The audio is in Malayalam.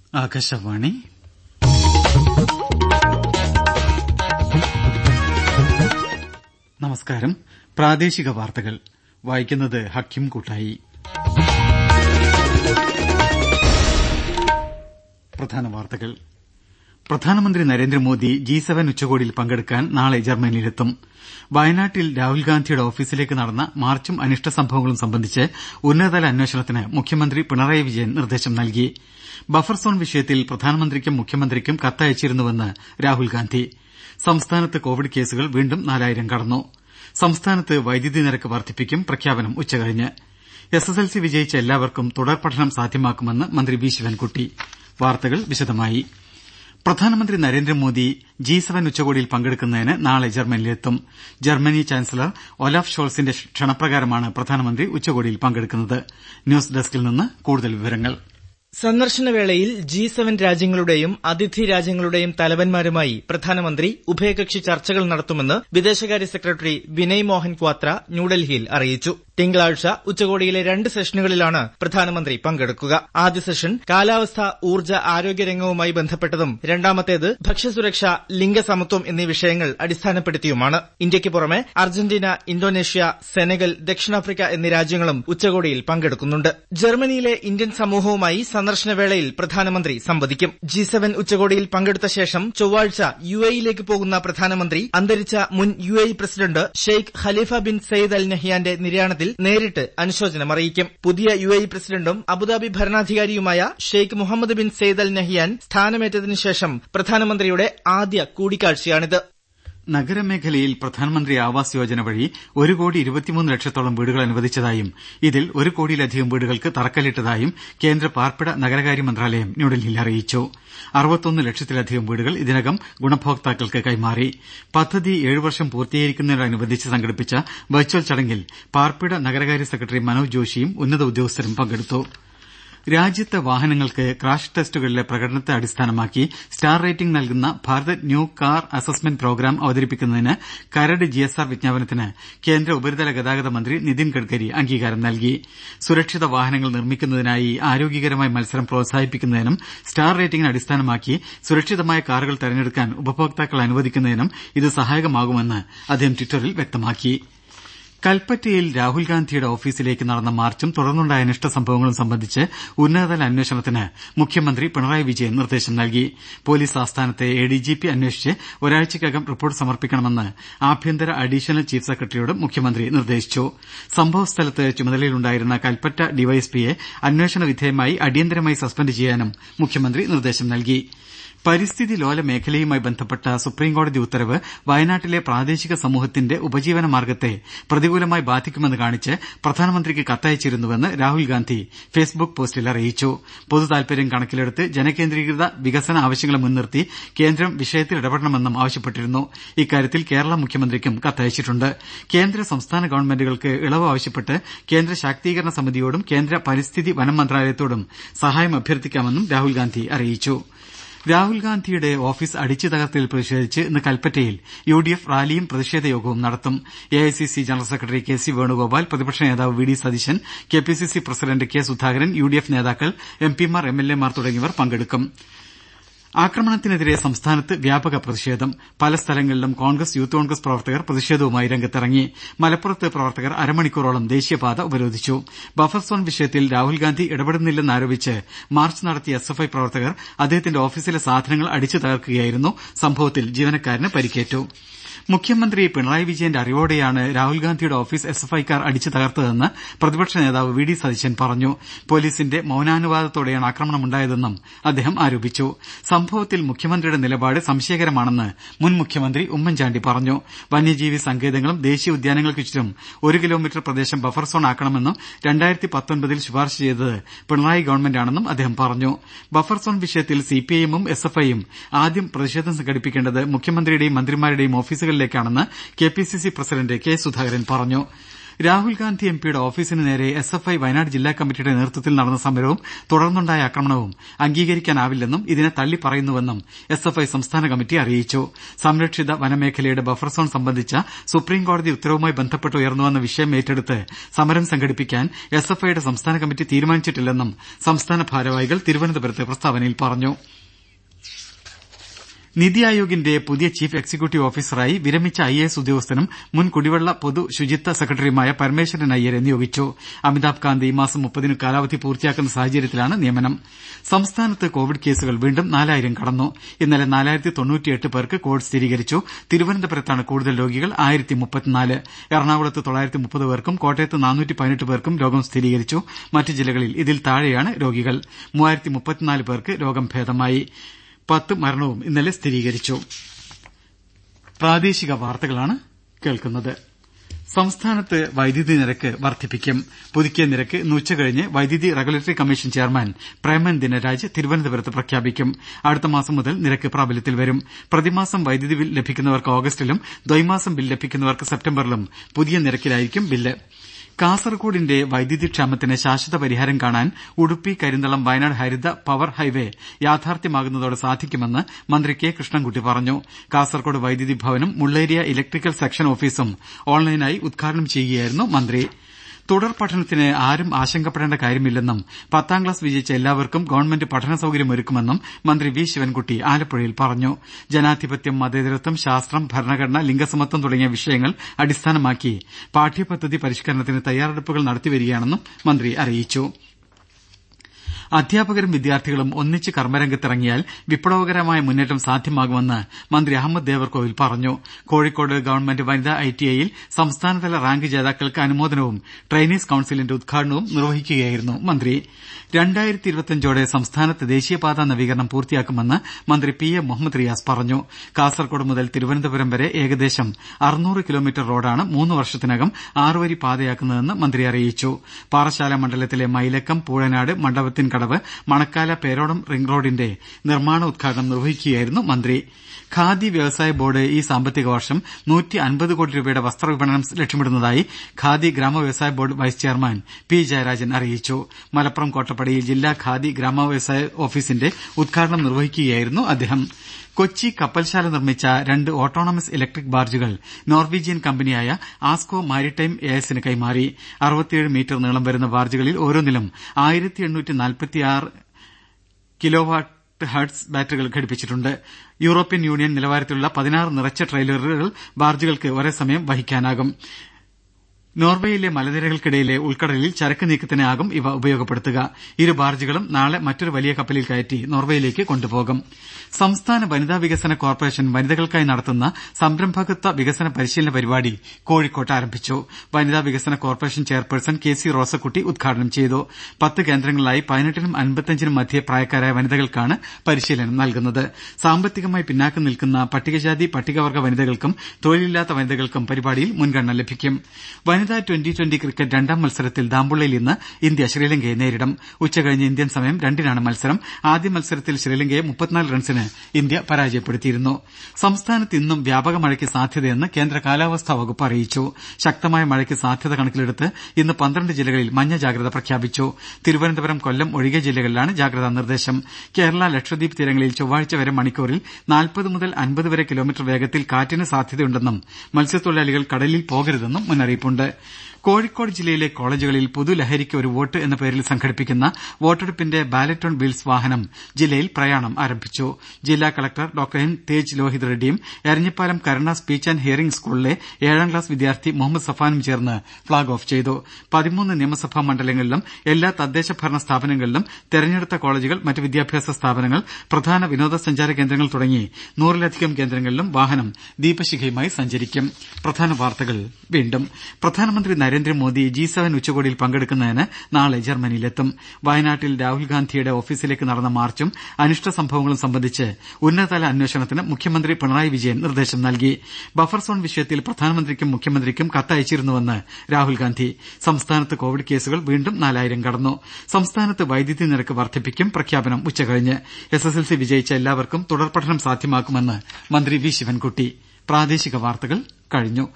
ആകാശവാണി നമസ്കാരം പ്രാദേശിക വാർത്തകൾ വായിക്കുന്നത് ഹക്കിം കൂട്ടായി പ്രധാന വാർത്തകൾ പ്രധാനമന്ത്രി നരേന്ദ്രമോദി ജി സെവൻ ഉച്ചകോടിയിൽ പങ്കെടുക്കാൻ നാളെ ജർമ്മനിയിലെത്തും വയനാട്ടിൽ രാഹുൽ ഗാന്ധിയുടെ ഓഫീസിലേക്ക് നടന്ന മാർച്ചും അനിഷ്ട സംഭവങ്ങളും സംബന്ധിച്ച് ഉന്നതതല അന്വേഷണത്തിന് മുഖ്യമന്ത്രി പിണറായി വിജയൻ നിർദ്ദേശം നൽകി ബഫർ സോൺ വിഷയത്തിൽ പ്രധാനമന്ത്രിക്കും മുഖ്യമന്ത്രിക്കും കത്തയച്ചിരുന്നുവെന്ന് രാഹുൽ ഗാന്ധി സംസ്ഥാനത്ത് കോവിഡ് കേസുകൾ വീണ്ടും നാലായിരം കടന്നു സംസ്ഥാനത്ത് വൈദ്യുതി നിരക്ക് വർദ്ധിപ്പിക്കും പ്രഖ്യാപനം ഉച്ചകഴിഞ്ഞ് എസ് എസ് എൽ സി വിജയിച്ച എല്ലാവർക്കും തുടർ പഠനം സാധ്യമാക്കുമെന്ന് മന്ത്രി വി ശിവൻകുട്ടി വാർത്തകൾ വിശദമായി പ്രധാനമന്ത്രി നരേന്ദ്രമോദി ജി സെവൻ ഉച്ചകോടിയിൽ പങ്കെടുക്കുന്നതിന് നാളെ ജർമ്മനിയിലെത്തും ജർമ്മനി ചാൻസലർ ഒലാഫ് ഷോൾസിന്റെ ക്ഷണപ്രകാരമാണ് പ്രധാനമന്ത്രി ഉച്ചകോടിയിൽ പങ്കെടുക്കുന്നത് ന്യൂസ് ഡെസ്കിൽ നിന്ന് കൂടുതൽ വിവരങ്ങൾ സന്ദർശനവേളയിൽ ജി സെവൻ രാജ്യങ്ങളുടെയും അതിഥി രാജ്യങ്ങളുടെയും തലവന്മാരുമായി പ്രധാനമന്ത്രി ഉഭയകക്ഷി ചർച്ചകൾ നടത്തുമെന്ന് വിദേശകാര്യ സെക്രട്ടറി വിനയ് മോഹൻ ക്വാത്ര ന്യൂഡൽഹിയിൽ അറിയിച്ചു തിങ്കളാഴ്ച ഉച്ചകോടിയിലെ രണ്ട് സെഷനുകളിലാണ് പ്രധാനമന്ത്രി പങ്കെടുക്കുക ആദ്യ സെഷൻ കാലാവസ്ഥ ഊർജ്ജ ആരോഗ്യ രംഗവുമായി ബന്ധപ്പെട്ടതും രണ്ടാമത്തേത് ഭക്ഷ്യസുരക്ഷ ലിംഗസമത്വം എന്നീ വിഷയങ്ങൾ അടിസ്ഥാനപ്പെടുത്തിയുമാണ് ഇന്ത്യയ്ക്ക് പുറമെ അർജന്റീന ഇന്തോനേഷ്യ സെനഗൽ ദക്ഷിണാഫ്രിക്ക എന്നീ രാജ്യങ്ങളും ഉച്ചകോടിയിൽ പങ്കെടുക്കുന്നുണ്ട് ജർമ്മനിയിലെ ഇന്ത്യൻ സമൂഹവുമായി സന്ദർശനവേളയിൽ പ്രധാനമന്ത്രി സംവദിക്കും ജി സെവൻ ഉച്ചകോടിയിൽ പങ്കെടുത്ത ശേഷം ചൊവ്വാഴ്ച യു എയിലേക്ക് പോകുന്ന പ്രധാനമന്ത്രി അന്തരിച്ച മുൻ U A president Sheikh Khalifa bin Zayed Al നഹ്യാന്റെ നിര്യാണത്തിൽ നേരിട്ട് അനുശോചനം അറിയിക്കും പുതിയ യു എ പ്രസിഡന്റും അബുദാബി ഭരണാധികാരിയുമായ Sheikh Mohammed bin Zayed Al Nahyan സ്ഥാനമേറ്റതിനു ശേഷം പ്രധാനമന്ത്രിയുടെ ആദ്യ കൂടിക്കാഴ്ചയാണിത് നഗരമേഖലയിൽ പ്രധാനമന്ത്രി ആവാസ് യോജന വഴി ഒരു കോടി ഇരുപത്തിമൂന്ന് ലക്ഷത്തോളം വീടുകൾ അനുവദിച്ചതായും ഇതിൽ ഒരു കോടിയിലധികം വീടുകൾക്ക് തറക്കല്ലിട്ടതായും കേന്ദ്ര പാർപ്പിട നഗരകാര്യ മന്ത്രാലയം ന്യൂഡൽഹിയിൽ അറിയിച്ചു അറുപത്തൊന്ന് ലക്ഷത്തിലധികം വീടുകൾ ഇതിനകം ഗുണഭോക്താക്കൾക്ക് കൈമാറി പദ്ധതി ഏഴു വർഷം പൂർത്തീകരിക്കുന്നതിനോടനുബന്ധിച്ച് സംഘടിപ്പിച്ച വെർച്വൽ ചടങ്ങിൽ പാർപ്പിട നഗരകാര്യ സെക്രട്ടറി മനോജ് ജോഷിയും ഉന്നത ഉദ്യോഗസ്ഥരും പങ്കെടുത്തു രാജ്യത്തെ വാഹനങ്ങൾക്ക് ക്രാഷ് ടെസ്റ്റുകളിലെ പ്രകടനത്തെ അടിസ്ഥാനമാക്കി സ്റ്റാർ റേറ്റിംഗ് നൽകുന്ന Bharat new car assessment programme അവതരിപ്പിക്കുന്നതിന് കരട് ജി എസ് ആർ വിജ്ഞാപനത്തിന് കേന്ദ്ര ഉപരിതല ഗതാഗത മന്ത്രി നിതിൻ ഗഡ്കരി അംഗീകാരം നൽകി സുരക്ഷിത വാഹനങ്ങൾ നിർമ്മിക്കുന്നതിനായി ആരോഗ്യകരമായ മത്സരം പ്രോത്സാഹിപ്പിക്കുന്നതിനും സ്റ്റാർ റേറ്റിംഗിനെ അടിസ്ഥാനമാക്കി സുരക്ഷിതമായ കാറുകൾ തെരഞ്ഞെടുക്കാൻ ഉപഭോക്താക്കളെ അനുവദിക്കുന്നതിനും ഇത് സഹായകമാകുമെന്ന് അദ്ദേഹം ട്വിറ്ററിൽ വ്യക്തമാക്കി കൽപ്പറ്റയിൽ രാഹുൽ ഗാന്ധിയുടെ ഓഫീസിലേക്ക് നടന്ന മാർച്ചും തുടർന്നുണ്ടായ അനിഷ്ട സംഭവങ്ങളും സംബന്ധിച്ച് ഉന്നതതല അന്വേഷണത്തിന് മുഖ്യമന്ത്രി പിണറായി വിജയൻ നിർദ്ദേശം നൽകി പോലീസ് ആസ്ഥാനത്തെ എ ഡി ജി പി അന്വേഷിച്ച് ഒരാഴ്ചയ്ക്കകം റിപ്പോർട്ട് സമർപ്പിക്കണമെന്ന് ആഭ്യന്തര അഡീഷണൽ ചീഫ് സെക്രട്ടറിയോട് മുഖ്യമന്ത്രി നിർദ്ദേശിച്ചു സംഭവസ്ഥലത്ത് ചുമതലയിലുണ്ടായിരുന്ന കൽപ്പറ്റ ഡിവൈഎസ്പിയെ അന്വേഷണ വിധേയമായി അടിയന്തരമായി സസ്പെൻഡ് ചെയ്യാനും മുഖ്യമന്ത്രി നിർദ്ദേശം നൽകി പരിസ്ഥിതി ലോല മേഖലയുമായി ബന്ധപ്പെട്ട സുപ്രീംകോടതി ഉത്തരവ് വയനാട്ടിലെ പ്രാദേശിക സമൂഹത്തിന്റെ ഉപജീവന മാർഗ്ഗത്തെ പ്രതികൂലമായി ബാധിക്കുമെന്ന് കാണിച്ച് പ്രധാനമന്ത്രിക്ക് കത്തയച്ചിരുന്നുവെന്ന് രാഹുൽ ഗാന്ധി ഫേസ്ബുക്ക് പോസ്റ്റിൽ അറിയിച്ചു പൊതുതാൽപര്യം കണക്കിലെടുത്ത് ജനകേന്ദ്രീകൃത വികസന ആവശ്യങ്ങളെ മുൻനിർത്തി കേന്ദ്രം വിഷയത്തിൽ ഇടപെടണമെന്നും ആവശ്യപ്പെട്ടിരുന്നു ഇക്കാര്യത്തിൽ കേരള മുഖ്യമന്ത്രിക്കും കത്തയച്ചിട്ടുണ്ട് കേന്ദ്ര സംസ്ഥാന ഗവൺമെന്റുകൾക്ക് ഇളവ് ആവശ്യപ്പെട്ട് കേന്ദ്ര ശാക്തീകരണ സമിതിയോടും കേന്ദ്ര പരിസ്ഥിതി വനം മന്ത്രാലയത്തോടും സഹായം അഭ്യർത്ഥിക്കാമെന്നും രാഹുൽ ഗാന്ധി അറിയിച്ചു രാഹുൽ ഗാന്ധിയുടെ ഓഫീസ് അടിച്ചു തകർത്തതിൽ പ്രതിഷേധിച്ച് ഇന്ന് കൽപ്പറ്റയിൽ യു ഡി എഫ് റാലിയും പ്രതിഷേധ യോഗവും നടത്തും A I C C general secretary K C Venugopal പ്രതിപക്ഷ നേതാവ് V D Satheesan K P C C president K Sudhakaran U D F നേതാക്കൾ എം പിമാർ എം എൽ എമാർ തുടങ്ങിയവർ പങ്കെടുക്കും ആക്രമണത്തിനെതിരെ സംസ്ഥാനത്ത് വ്യാപക പ്രതിഷേധം പല സ്ഥലങ്ങളിലും കോൺഗ്രസ് യൂത്ത് കോൺഗ്രസ് പ്രവർത്തകർ പ്രതിഷേധവുമായി രംഗത്തിറങ്ങി മലപ്പുറത്ത് പ്രവർത്തകർ അരമണിക്കൂറോളം ദേശീയപാത ഉപരോധിച്ചു ബഫർ സോൺ വിഷയത്തിൽ രാഹുൽഗാന്ധി ഇടപെടുന്നില്ലെന്നാരോപിച്ച് മാർച്ച് നടത്തിയ എസ് എഫ് ഐ പ്രവർത്തകർ അദ്ദേഹത്തിന്റെ ഓഫീസിലെ സാധനങ്ങൾ അടിച്ചു തകർക്കുകയായിരുന്നു സംഭവത്തിൽ ജീവനക്കാരന് പരിക്കേറ്റു മുഖ്യമന്ത്രി പിണറായി വിജയന്റെ അറിവോടെയാണ് രാഹുൽഗാന്ധിയുടെ ഓഫീസ് എസ് എഫ് ഐക്കാർ അടിച്ചു തകർത്തതെന്ന് പ്രതിപക്ഷ നേതാവ് വി ഡി സതീശൻ പറഞ്ഞു പോലീസിന്റെ മൌനാനുവാദത്തോടെയാണ് ആക്രമണമുണ്ടായതെന്നും അദ്ദേഹം ആരോപിച്ചു സംഭവത്തിൽ മുഖ്യമന്ത്രിയുടെ നിലപാട് സംശയകരമാണെന്ന് മുൻ മുഖ്യമന്ത്രി ഉമ്മൻചാണ്ടി പറഞ്ഞു വന്യജീവി സങ്കേതങ്ങളും ദേശീയ ഉദ്യാനങ്ങൾക്ക് ചുറ്റും ഒരു കിലോമീറ്റർ പ്രദേശം ബഫർ സോൺ ആക്കണമെന്നും രണ്ടായിരത്തി പത്തൊൻപതിൽ ശുപാർശ ചെയ്തത് പിണറായി ഗവൺമെന്റാണെന്നും അദ്ദേഹം പറഞ്ഞു ബഫർ സോൺ വിഷയത്തിൽ സിപിഐഎമ്മും എസ് എഫ് ഐയും ആദ്യം പ്രതിഷേധം സംഘടിപ്പിക്കേണ്ടത് മുഖ്യമന്ത്രിയുടെയും മന്ത്രിമാരുടെയും ഓഫീസുകളിൽ ലേക്കാണെന്ന് K P C C president K Sudhakaran പറഞ്ഞു രാഹുൽ ഗാന്ധി എംപിയുടെ ഓഫീസിന് നേരെ എസ് എഫ് ഐ വയനാട് ജില്ലാ കമ്മിറ്റിയുടെ നേതൃത്വത്തിൽ നടന്ന സമരവും തുടർന്നുണ്ടായ ആക്രമണവും അംഗീകരിക്കാനാവില്ലെന്നും ഇതിനെ തള്ളിപ്പറയുന്നുവെന്നും എസ് എഫ് ഐ സംസ്ഥാന കമ്മിറ്റി അറിയിച്ചു സംരക്ഷിത വനമേഖലയുടെ ബഫർ സോൺ സംബന്ധിച്ച സുപ്രീംകോടതി ഉത്തരവുമായി ബന്ധപ്പെട്ട് ഉയർന്നുവന്ന വിഷയം ഏറ്റെടുത്ത് സമരം സംഘടിപ്പിക്കാൻ എസ് എഫ് ഐയുടെ സംസ്ഥാന കമ്മിറ്റി തീരുമാനിച്ചിട്ടില്ലെന്നും സംസ്ഥാന ഭാരവാഹികൾ തിരുവനന്തപുരത്ത് പ്രസ്താവനയിൽ പറഞ്ഞു നിതി ആയോഗിന്റെ പുതിയ ചീഫ് എക്സിക്യൂട്ടീവ് ഓഫീസറായി വിരമിച്ച ഐ എ എസ് ഉദ്യോഗസ്ഥനും മുൻ കുടിവെള്ള പൊതു ശുചിത്വ സെക്രട്ടറിയുമായ പരമേശ്വരൻ അയ്യരെ നിയോഗിച്ചു അമിതാഭ് കാന്ത് ഈ മാസം മുപ്പതിന് കാലാവധി പൂർത്തിയാക്കുന്ന സാഹചര്യത്തിലാണ് നിയമനം സംസ്ഥാനത്ത് കോവിഡ് കേസുകൾ വീണ്ടും നാലായിരം കടന്നു ഇന്നലെ നാലായിരത്തി തൊണ്ണൂറ്റിയെട്ട് പേർക്ക് കോവിഡ് സ്ഥിരീകരിച്ചു തിരുവനന്തപുരത്താണ് കൂടുതൽ രോഗികൾ ആയിരത്തി മുപ്പത്തിനാല് എറണാകുളത്ത് തൊള്ളായിരത്തി മുപ്പത് പേർക്കും കോട്ടയത്ത് നാനൂറ്റി പതിനെട്ട് പേർക്കും രോഗം സ്ഥിരീകരിച്ചു മറ്റ് ജില്ലകളിൽ ഇതിൽ താഴെയാണ് രോഗികൾ മൂവായിരത്തി മുപ്പത്തിനാല് പേർക്ക് രോഗം ഭേദമായി പത്ത് മരണവും ഇന്നലെ സ്ഥിരീകരിച്ചു പ്രാദേശിക വാർത്തകളാണ് കേൾക്കുന്നത് സംസ്ഥാനത്ത് വൈദ്യുതി നിരക്ക് വർദ്ധിപ്പിക്കും പുതുക്കിയ നിരക്ക് ഇന്ന് ഉച്ചകഴിഞ്ഞ് വൈദ്യുതി regulatory commission chairman Preman Dinaraj തിരുവനന്തപുരത്ത് പ്രഖ്യാപിക്കും അടുത്ത മാസം മുതൽ നിരക്ക് പ്രാബല്യത്തിൽ വരും പ്രതിമാസം വൈദ്യുതി ബിൽ ലഭിക്കുന്നവർക്ക് ഓഗസ്റ്റിലും ദ്വൈമാസം ബിൽ ലഭിക്കുന്നവർക്ക് സെപ്റ്റംബറിലും പുതിയ നിരക്കിലായിരിക്കും ബില്ല് കാസർകോടിന്റെ വൈദ്യുതി ക്ഷാമത്തിന് ശാശ്വത പരിഹാരം കാണാൻ ഉടുപ്പി കരിന്തളം വയനാട് ഹരിത പവർ ഹൈവേ യാഥാർത്ഥ്യമാകുന്നതോടെ സാധിക്കുമെന്ന് മന്ത്രി കെ കൃഷ്ണൻകുട്ടി പറഞ്ഞു കാസർകോട് വൈദ്യുതി ഭവനും മുള്ളേരിയ ഇലക്ട്രിക്കൽ സെക്ഷൻ ഓഫീസും ഓൺലൈനായി ഉദ്ഘാടനം ചെയ്യുകയായിരുന്നു മന്ത്രി തുടർ പഠനത്തിന് ആരും ആശങ്കപ്പെടേണ്ട കാര്യമില്ലെന്നും പത്താം ക്ലാസ് വിജയിച്ച എല്ലാവർക്കും ഗവൺമെന്റ് പഠന സൌകര്യമൊരുക്കുമെന്നും മന്ത്രി വി ശിവൻകുട്ടി ആലപ്പുഴയിൽ പറഞ്ഞു ജനാധിപത്യം മതേതരത്വം ശാസ്ത്രം ഭരണഘടന ലിംഗസമത്വം തുടങ്ങിയ വിഷയങ്ങൾ അടിസ്ഥാനമാക്കി പാഠ്യപദ്ധതി പരിഷ്കരണത്തിന് തയ്യാറെടുപ്പുകൾ നടത്തിവരികയാണെന്നും മന്ത്രി അറിയിച്ചു അധ്യാപകരും വിദ്യാർത്ഥികളും ഒന്നിച്ച് കർമ്മരംഗത്തിറങ്ങിയാൽ വിപ്ലവകരമായ മുന്നേറ്റം സാധ്യമാകുമെന്ന് മന്ത്രി അഹമ്മദ് ദേവർകോവിൽ പറഞ്ഞു കോഴിക്കോട് ഗവൺമെന്റ് വനിതാ ഐടിഐയിൽ സംസ്ഥാനതല റാങ്ക് ജേതാക്കൾക്ക് അനുമോദനവും ട്രെയിനീസ് കൌൺസിലിന്റെ ഉദ്ഘാടനവും നിർവഹിക്കുകയായിരുന്നു മന്ത്രി ോടെ സംസ്ഥാനത്ത് ദേശീയപാതാ നവീകരണം പൂർത്തിയാക്കുമെന്ന് മന്ത്രി പി എ മുഹമ്മദ് റിയാസ് പറഞ്ഞു കാസർകോട് മുതൽ തിരുവനന്തപുരം വരെ ഏകദേശം അറുന്നൂറ് കിലോമീറ്റർ റോഡാണ് മൂന്ന് വർഷത്തിനകം ആറുവരി പാതയാക്കുന്നതെന്ന് മന്ത്രി അറിയിച്ചു പാറശാല മണ്ഡലത്തിലെ മൈലക്കം പൂഴനാട് മണ്ഡപത്തിൻകടവ് മണക്കാല പേരോടം റിംഗ് റോഡിന്റെ നിർമ്മാണ ഉദ്ഘാടനം നിർവഹിക്കുകയായിരുന്നു മന്ത്രി ഖാദി വ്യവസായ ബോർഡ് ഈ സാമ്പത്തിക വർഷം നൂറ്റി അൻപത് കോടി രൂപയുടെ വസ്ത്രവിപണനം ലക്ഷ്യമിടുന്നതായി ഖാദി ഗ്രാമ വ്യവസായ board vice chairman P Jayarajan അറിയിച്ചു മലപ്പുറം കോട്ടപ്പടിയിൽ ജില്ലാ ഖാദി ഗ്രാമ വ്യവസായ ഓഫീസിന്റെ ഉദ്ഘാടനം നിർവഹിക്കുകയായിരുന്നു അദ്ദേഹം കൊച്ചി കപ്പൽശാല നിർമ്മിച്ച രണ്ട് ഓട്ടോണമസ് ഇലക്ട്രിക് ബാർജുകൾ നോർവീജിയൻ കമ്പനിയായ ആസ്കോ മാരിടൈം എ എസിന് കൈമാറി അറുപത്തിയേഴ് മീറ്റർ നീളം വരുന്ന ബാർജുകളിൽ ഓരോന്നിലും ആയിരത്തി എണ്ണൂറ്റി നാൽപ്പത്തിയാറ് കിലോവാട്ട് ഹെർട്സ് ബാറ്ററികൾ ഘടിപ്പിച്ചിട്ടുണ്ട് യൂറോപ്യൻ യൂണിയൻ നിലവാരത്തിലുള്ള പതിനാറ് നിറച്ച ട്രെയിലറുകൾ ബാർജുകൾക്ക് ഒരേ സമയം വഹിക്കാനാകും നോർവേയിലെ മലനിരകൾക്കിടയിലെ ഉൾക്കടലിൽ ചരക്ക് നീക്കത്തിനാകും ഇവ ഉപയോഗപ്പെടുത്തുക ഇരു ബാർജുകളും നാളെ മറ്റൊരു വലിയ കപ്പലിൽ കയറ്റി നോർവേയിലേക്ക് കൊണ്ടുപോകും സംസ്ഥാന വനിതാ വികസന കോർപ്പറേഷൻ വനിതകൾക്കായി നടത്തുന്ന സംരംഭകത്വ വികസന പരിശീലന പരിപാടി കോഴിക്കോട്ട് ആരംഭിച്ചു വനിതാ വികസന corporation chairperson K C Rosakutty ഉദ്ഘാടനം ചെയ്തു പത്ത് കേന്ദ്രങ്ങളിലായി പതിനെട്ടിനും അൻപത്തിയഞ്ചിനും മധ്യേ പ്രായക്കാരായ വനിതകൾക്കാണ് പരിശീലനം നൽകുന്നത് സാമ്പത്തികമായി പിന്നാക്കം നിൽക്കുന്ന പട്ടികജാതി പട്ടികവർഗ വനിതകൾക്കും തൊഴിലില്ലാത്ത വനിതകൾക്കും പരിപാടിയിൽ മുൻഗണന ലഭിക്കും വനിതാ ട്വന്റി ട്വന്റി ക്രിക്കറ്റ് രണ്ടാം മത്സരത്തിൽ ദാമ്പുള്ളയിൽ ഇന്ന് ഇന്ത്യ ശ്രീലങ്കയെ നേരിടും ഉച്ചകഴിഞ്ഞ് ഇന്ത്യൻ സമയം രണ്ടിനാണ് മത്സരം ആദ്യ മത്സരത്തിൽ ശ്രീലങ്കയെ മുപ്പത്തിനാല് റൺസിന് ഇന്ത്യ പരാജയപ്പെടുത്തിയിരുന്നു സംസ്ഥാനത്ത് ഇന്നും വ്യാപക മഴയ്ക്ക് സാധ്യതയെന്ന് കേന്ദ്ര കാലാവസ്ഥാ വകുപ്പ് അറിയിച്ചു ശക്തമായ മഴയ്ക്ക് സാധ്യത കണക്കിലെടുത്ത് ഇന്ന് പന്ത്രണ്ട് ജില്ലകളിൽ മഞ്ഞ ജാഗ്രത പ്രഖ്യാപിച്ചു തിരുവനന്തപുരം കൊല്ലം ഒഴികെ ജില്ലകളിലാണ് ജാഗ്രതാ നിർദ്ദേശം കേരള ലക്ഷദ്വീപ് തീരങ്ങളിൽ ചൊവ്വാഴ്ച വരെ മണിക്കൂറിൽ നാൽപ്പത് മുതൽ അൻപത് വരെ കിലോമീറ്റർ വേഗത്തിൽ കാറ്റിന് സാധ്യതയുണ്ടെന്നും മത്സ്യത്തൊഴിലാളികൾ കടലിൽ പോകരുതെന്നും മുന്നറിയിപ്പുണ്ട് കോഴിക്കോട് ജില്ലയിലെ കോളജുകളിൽ പുതുലഹരിക്ക് ഒരു വോട്ട് എന്ന പേരിൽ സംഘടിപ്പിക്കുന്ന വോട്ടെടുപ്പിന്റെ ബാലറ്റ് ഓൺ വീൽസ് വാഹനം ജില്ലയിൽ പ്രയാണം ആരംഭിച്ചു ജില്ലാ collector doctor N Tej Lohit റെഡ്ഡിയും Eranhipalam Karuna speech and hearing സ്കൂളിലെ ഏഴാം ക്ലാസ് വിദ്യാർത്ഥി മുഹമ്മദ് സഫാനും ചേർന്ന് ഫ്ളാഗ് ഓഫ് ചെയ്തു പതിമൂന്ന് നിയമസഭാ മണ്ഡലങ്ങളിലും എല്ലാ തദ്ദേശ ഭരണ സ്ഥാപനങ്ങളിലും തെരഞ്ഞെടുത്ത കോളജുകൾ മറ്റ് വിദ്യാഭ്യാസ സ്ഥാപനങ്ങൾ പ്രധാന വിനോദസഞ്ചാര കേന്ദ്രങ്ങൾ തുടങ്ങി നൂറിലധികം കേന്ദ്രങ്ങളിലും വാഹനം ദീപശിഖയുമായി സഞ്ചരിക്കും പ്രധാന വാർത്തകൾ വീണ്ടും പ്രധാനമന്ത്രി നരേന്ദ്രമോദി ജി സെവൻ ഉച്ചകോടിയിൽ പങ്കെടുക്കുന്നതിന് നാളെ ജർമ്മനിയിലെത്തും വയനാട്ടിൽ രാഹുൽ ഗാന്ധിയുടെ ഓഫീസിലേക്ക് നടന്ന മാർച്ചും അനിഷ്ട സംഭവങ്ങളും സംബന്ധിച്ച് ഉന്നതതല അന്വേഷണത്തിന് മുഖ്യമന്ത്രി പിണറായി വിജയൻ നിർദ്ദേശം നൽകി ബഫർ സോൺ വിഷയത്തിൽ പ്രധാനമന്ത്രിക്കും മുഖ്യമന്ത്രിക്കും കത്തയച്ചിരുന്നുവെന്ന് രാഹുൽ ഗാന്ധി സംസ്ഥാനത്ത് കോവിഡ് കേസുകൾ വീണ്ടും നാലായിരം കടന്നു സംസ്ഥാനത്ത് വൈദ്യുതി നിരക്ക് വർദ്ധിപ്പിക്കും പ്രഖ്യാപനം ഉച്ചകഴിഞ്ഞ് എസ് എസ് എൽ സി വിജയിച്ച എല്ലാവർക്കും തുടർപഠനം സാധ്യമാക്കുമെന്ന് മന്ത്രി വി ശിവൻകുട്ടി പ്രാദേശിക വാർത്തകൾ കഴിഞ്ഞു